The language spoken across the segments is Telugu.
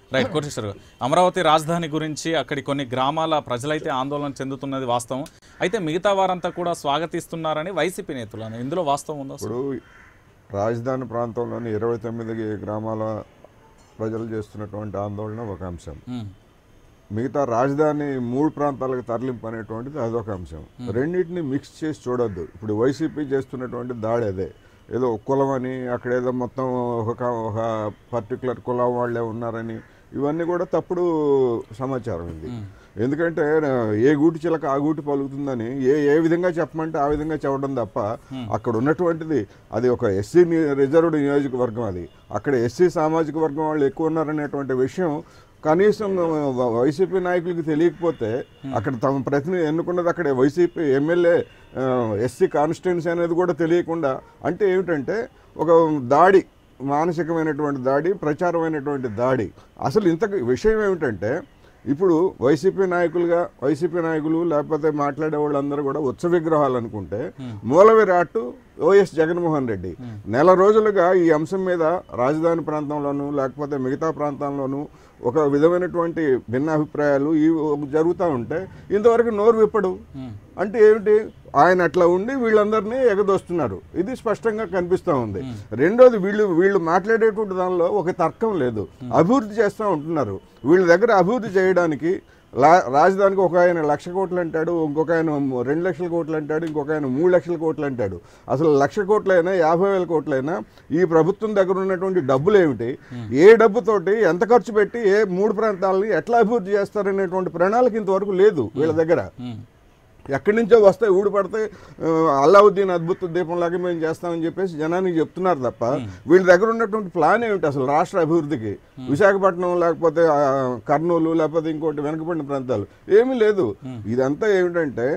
రైట్ కోటేశ్వర్ గారు. అమరావతి రాజధాని గురించి అక్కడి కొన్ని గ్రామాల ప్రజలైతే ఆందోళన చెందుతున్నది వాస్తవం అయితే మిగతా వారంతా కూడా స్వాగతిస్తున్నారని వైసీపీ నేతలు అని ఇందులో వాస్తవం ఉందా అసలు? ఇప్పుడు రాజధాని ప్రాంతంలోని ఇరవై తొమ్మిది గ్రామాల ప్రజలు చేస్తున్నటువంటి ఆందోళన ఒక అంశం ఉమ్, మిగతా రాజధాని మూడు ప్రాంతాలకు తరలింపు అనేటువంటిది అదొక అంశం రెండింటిని మిక్స్ చేసి చూడొద్దు ఇప్పుడు వైసీపీ చేస్తున్నటువంటి దాడి అదే ఏదో ఒక కులం అని అక్కడ ఏదో మొత్తం ఒక క- ఒక పర్టికులర్ కులం వాళ్ళే ఉన్నారని ఇవన్నీ కూడా తప్పుడు సమాచారం ఇది ఎందుకంటే ఆ, ఏ గూటి చిలక ఆ గూటి పలుకుతుందని ఏ ఏ విధంగా చెప్పమంటే ఆ విధంగా చెప్పడం తప్ప అక్కడ ఉన్నటువంటిది అది ఒక ఎస్సీ రిజర్వ్డ్ నియోజకవర్గం అది అక్కడ ఎస్సీ సామాజిక వర్గం వాళ్ళు ఎక్కువ ఉన్నారనేటువంటి విషయం కనీసం వ- వైసీపీ నాయకులకి తెలియకపోతే అక్కడ తమ ప్రతినిధి ఎన్నుకున్నది అక్కడ వైసీపీ ఎమ్మెల్యే ఎస్సీ కాన్స్టిట్యున్సీ అనేది కూడా తెలియకుండా అంటే ఏమిటంటే ఒక దాడి మానసికమైనటువంటి దాడి ప్రచారమైనటువంటి దాడి అసలు ఇంత విషయం ఏమిటంటే ఇప్పుడు వైసీపీ నాయకులుగా వైసీపీ నాయకులు లేకపోతే మాట్లాడే వాళ్ళందరూ కూడా ఉత్సవ విగ్రహాలు అనుకుంటే మూల విరాట్ ఓఎస్ జగన్మోహన్ రెడ్డి నెల రోజులుగా ఈ అంశం మీద రాజధాని ప్రాంతంలోనూ లేకపోతే మిగతా ప్రాంతాల్లోనూ ఒక విధమైనటువంటి భిన్న అభిప్రాయాలు ఈ జరుగుతూ ఉంటే ఇంతవరకు నోరు విప్పడు అంటే ఏమిటి ఆయన అట్లా ఉండి వీళ్ళందరినీ ఎగదోస్తున్నారు ఇది స్పష్టంగా కనిపిస్తూ ఉంది రెండోది వీళ్ళు వీళ్ళు మాట్లాడేటువంటి దానిలో ఒక తర్కం లేదు అభివృద్ధి చేస్తూ ఉంటున్నారు వీళ్ళ దగ్గర అభివృద్ధి చేయడానికి లా రాజధానికి ఒక ఆయన లక్ష కోట్లు అంటాడు ఇంకొక ఆయన రెండు లక్షల కోట్లు అంటాడు ఇంకొక ఆయన మూడు లక్షల కోట్లు అంటాడు అసలు లక్ష కోట్లైనా యాభై వేల కోట్లైనా ఈ ప్రభుత్వం దగ్గర ఉన్నటువంటి డబ్బులు ఏమిటి ఏ డబ్బుతోటి ఎంత ఖర్చు పెట్టి ఏ మూడు ప్రాంతాలని ఎట్లా అభివృద్ధి చేస్తారనేటువంటి ప్రణాళిక ఇంతవరకు లేదు వీళ్ళ దగ్గర ఉమ్, ఎక్కడి నుంచో వస్తాయి ఊడి పడితే ఆ, అల్లావుద్దీన్ అద్భుత దీపంలాగా మేము చేస్తామని చెప్పేసి జనానికి చెప్తున్నారు తప్ప వీళ్ళ దగ్గర ఉన్నటువంటి ప్లాన్ ఏమిటి అసలు రాష్ట్ర అభివృద్ధికి విశాఖపట్నం లేకపోతే ఆ, కర్నూలు లేకపోతే ఇంకోటి వెనకబడిన ప్రాంతాలు ఏమీ లేదు ఇదంతా ఏమిటంటే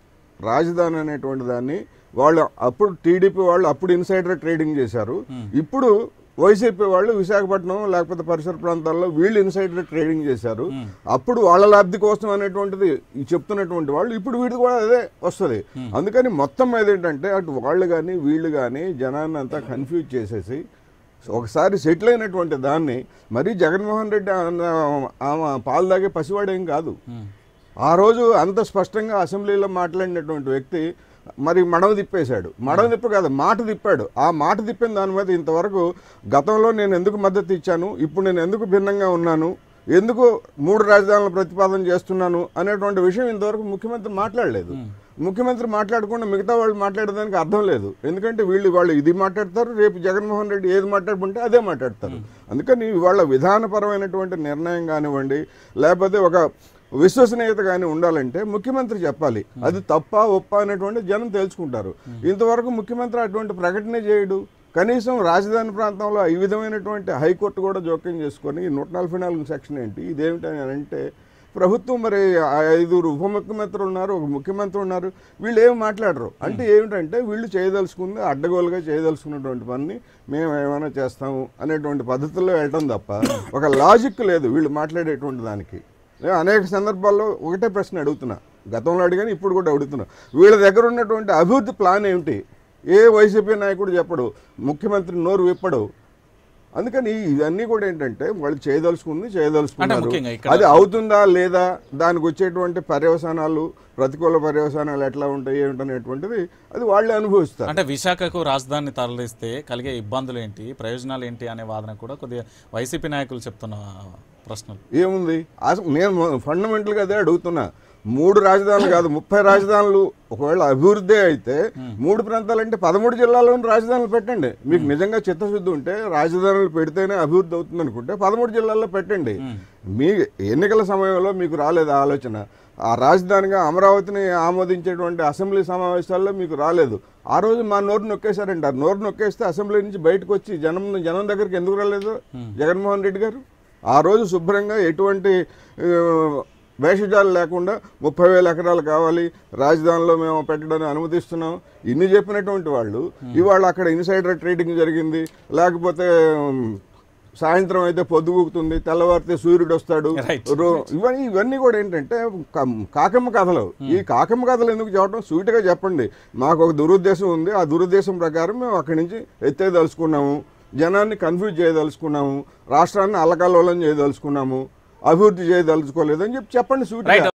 రాజధాని అనేటువంటి దాన్ని వాళ్ళు అప్పుడు టీడీపీ వాళ్ళు అప్పుడు ఇన్సైడర్ ట్రేడింగ్ చేశారు ఇప్పుడు వైసీపీ వాళ్ళు విశాఖపట్నం లేకపోతే పరిసర ప్రాంతాల్లో వీళ్ళు ఇన్సైడర్ ట్రేడింగ్ చేశారు అప్పుడు వాళ్ళ లబ్ధి కోసం అనేటువంటిది ఈ చెప్తున్నటువంటి వాళ్ళు ఇప్పుడు వీడిది కూడా అదే వస్తుంది అందుకని మొత్తం మీద ఏంటంటే అటు వాళ్ళు కానీ వీళ్ళు కానీ జనాన్ని అంతా కన్ఫ్యూజ్ చేసేసి ఒకసారి సెటిల్ అయినటువంటి దాన్ని మరీ జగన్మోహన్ రెడ్డి ఆ- ఆమె పాలు తాగే పసివాడేం కాదు ఉమ్, ఆ రోజు అంత స్పష్టంగా అసెంబ్లీలో మాట్లాడినటువంటి వ్యక్తి మరి మడవ తిప్పేశాడు మడవ తిప్ప కాదు మాట తిప్పాడు ఆ మాట తిప్పిన దాని మీద ఇంతవరకు గతంలో నేను ఎందుకు మద్దతు ఇచ్చాను ఇప్పుడు నేను ఎందుకు భిన్నంగా ఉన్నాను ఎందుకు మూడు రాజధానుల ప్రతిపాదన చేస్తున్నాను అనేటువంటి విషయం ఇంతవరకు ముఖ్యమంత్రి మాట్లాడలేదు ముఖ్యమంత్రి మాట్లాడకుండా మిగతా వాళ్ళు మాట్లాడడానికి అర్థం లేదు ఎందుకంటే వీళ్ళు వాళ్ళు ఇది మాట్లాడతారు రేపు జగన్మోహన్ రెడ్డి ఏది మాట్లాడుకుంటే అదే మాట్లాడతారు అందుకని వాళ్ళ విధానపరమైనటువంటి నిర్ణయం కానివ్వండి లేకపోతే ఒక విశ్వసనీయత కానీ ఉండాలంటే ముఖ్యమంత్రి చెప్పాలి అది తప్ప ఒప్ప అనేటువంటి జనం తెలుసుకుంటారు ఇంతవరకు ముఖ్యమంత్రి అటువంటి ప్రకటన చేయడు కనీసం రాజధాని ప్రాంతంలో ఈ విధమైనటువంటి హైకోర్టు కూడా జోక్యం చేసుకొని ఈ నూట నలభై నాలుగు సెక్షన్ ఏంటి ఇదేమిటి అని అంటే ప్రభుత్వం మరి ఆ ఐదుగురు ఉప ముఖ్యమంత్రులు ఉన్నారు ఒక ముఖ్యమంత్రి ఉన్నారు వీళ్ళు ఏమి మాట్లాడరు అంటే ఏమిటంటే వీళ్ళు చేయదలుచుకుంది అడ్డగోలుగా చేయదలుచుకున్నటువంటి పని మేము ఏమైనా చేస్తాము అనేటువంటి పద్ధతుల్లో వెళ్ళటం తప్ప ఒక లాజిక్ లేదు వీళ్ళు మాట్లాడేటువంటి దానికి నేను అనేక సందర్భాల్లో ఒకటే ప్రశ్న అడుగుతున్నా గతంలో అడిగాను ఇప్పుడు కూడా అడుగుతున్నా వీళ్ళ దగ్గర ఉన్నటువంటి అభివృద్ధి ప్లాన్ ఏమిటి ఏ వైసీపీ నాయకుడు చెప్పడు ముఖ్యమంత్రి నోరు విప్పడు అందుకని ఇవన్నీ కూడా ఏంటంటే వాళ్ళు చేయదలుచుకుంది అంటే చేయదలుచుకున్నారు ముఖ్యంగా ఇక్కడ- అది అవుతుందా లేదా దానికి వచ్చేటువంటి పర్యవసానాలు ప్రతికూల పర్యవసానాలు ఎట్లా ఉంటాయి ఏమిటనేటువంటిది అది వాళ్ళే అనుభవిస్తారు అంటే విశాఖకు రాజధాని తరలిస్తే కలిగే ఇబ్బందులు ఏంటి ప్రయోజనాలు ఏంటి అనే వాదన కూడా కొద్దిగా వైసీపీ నాయకులు చెప్తున్న ప్రశ్నలు ఏముంది అసలు నేను ఫండమెంటల్గా అదే అడుగుతున్నా మూడు రాజధానులు కాదు ముప్పై రాజధానులు ఒకవేళ అభివృద్ధి అయితే మూడు ప్రాంతాలు అంటే పదమూడు జిల్లాల్లోని రాజధానులు పెట్టండి మీకు నిజంగా చిత్తశుద్ధి ఉంటే రాజధానులు పెడితేనే అభివృద్ధి అవుతుంది అనుకుంటే పదమూడు జిల్లాల్లో పెట్టండి మీ ఎన్నికల సమయంలో మీకు రాలేదు ఆ ఆలోచన ఆ రాజధానిగా అమరావతిని ఆమోదించేటువంటి అసెంబ్లీ సమావేశాల్లో మీకు రాలేదు ఆ రోజు మా నోరు నొక్కేశారంట నోరు నొక్కేస్తే అసెంబ్లీ నుంచి బయటకు వచ్చి జనం జనం దగ్గరికి ఎందుకు రాలేదు జగన్మోహన్ రెడ్డి గారు ఆ రోజు శుభ్రంగా ఎటువంటి ఆ, వేషజాలు లేకుండా ముప్పై వేల ఎకరాలు కావాలి రాజధానిలో మేము పెట్టడానికి అనుమతిస్తున్నాం ఇన్ని చెప్పినటువంటి వాళ్ళు ఇవాళ అక్కడ ఇన్సైడర్ ట్రేడింగ్ జరిగింది లేకపోతే ఉమ్, సాయంత్రం అయితే పొద్దుగుకుతుంది తెల్లవారితే సూర్యుడు వస్తాడు Right. రో- ఇవన్నీ ఇవన్నీ కూడా ఏంటంటే కా- కాకమ్మ కథలు ఈ కాకమ్మ కథలు ఎందుకు చెప్పడం సూటిగా చెప్పండి మాకు ఒక దురుద్దేశం ఉంది ఆ దురుద్దేశం ప్రకారం మేము అక్కడి నుంచి ఎత్తేదలుచుకున్నాము జనాన్ని కన్ఫ్యూజ్ చేయదలుచుకున్నాము రాష్ట్రాన్ని అల్లకల్లోలం చేయదలుచుకున్నాము అభివృద్ధి చేయదలుచుకోలేదని చెప్పి చెప్పండి సూటిగా రైట్